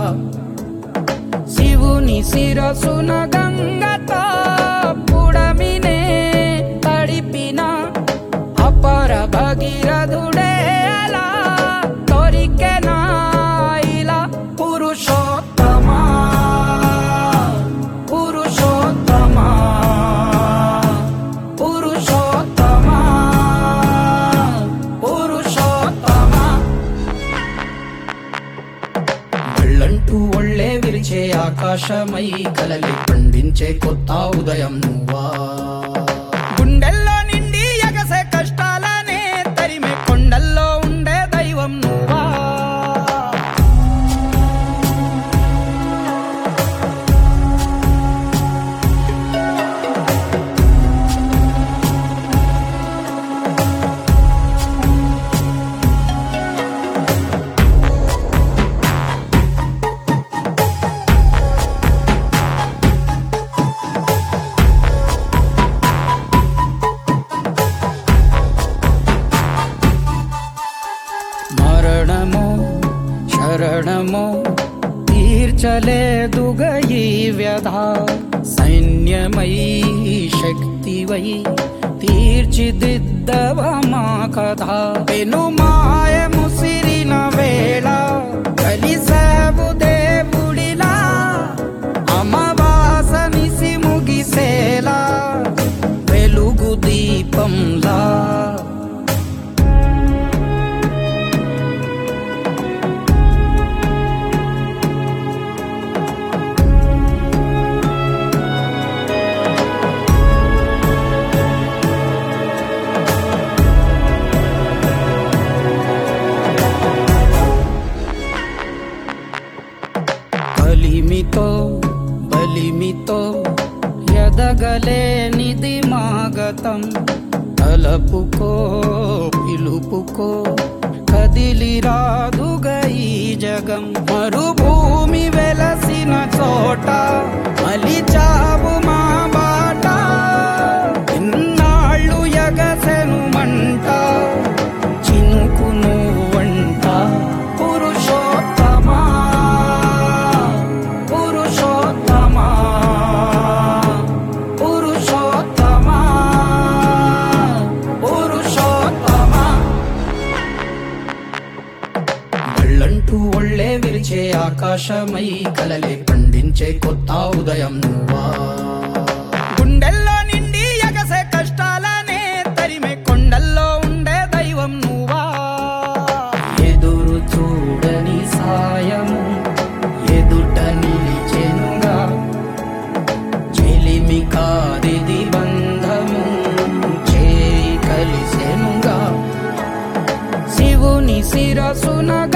శివుని శిరసున గంగతో పుడమినే తడిపిన అపర భగీరథుడే అలా తొరికెనా ఇలా పురుషోత్తమా పురుషోత్తమా పురుషోత్తమా పురుషోత్తమా వెళ్ళంటూ ఒళ్ళే విరిచే ఆకాశమై కలలి పండించే కొత్త ఉదయం నువ్వా గుండెల్లో నిండి ఎగసే కష్టాలనే తరిమే కొండల్లో ఉండే దైవం నువ్వా మరణమో శరణమో తీర్చలేదుగ ఈ వ్యధ సైన్యమై శక్తివై తీర్చిదిద్దవ మా కథ పెను మాయ ముసిరిన వేళ కలిసావు దేవుడిలా అమవాస నిసి ముగిసేలా వెలుగు దీపంలా కలిమితో బలిమితో ఎదగలేనిది మాగతం తలపుకో పిలుపుకో కదిలి రాదుగ ఈ జగం మరుభూమి వెలసిన చోట మలిచావు మా బాట ఇన్నాళ్ళు ఎగసెను మంట చినుకు నువ్వంట పురుషోత్తమా పురుషోత్తమా పురుషోత్తమా పురుషోత్తమా వెళ్ళంటూ ఒళ్ళే విరిచే ఆకాశమై కలలే పండించే కొత్త ఉదయం నువ్వా గుండెల్లో నిండి ఎగసే కష్టాలనే తరిమే కొండల్లో ఉండే దైవం నువ్వా ఎదురు చూడని సాయము ఎదుట నిలిచెనుగా చెలిమి కాదిది బంధము చేయి కలిసెనుగా శివుని శిరసునగా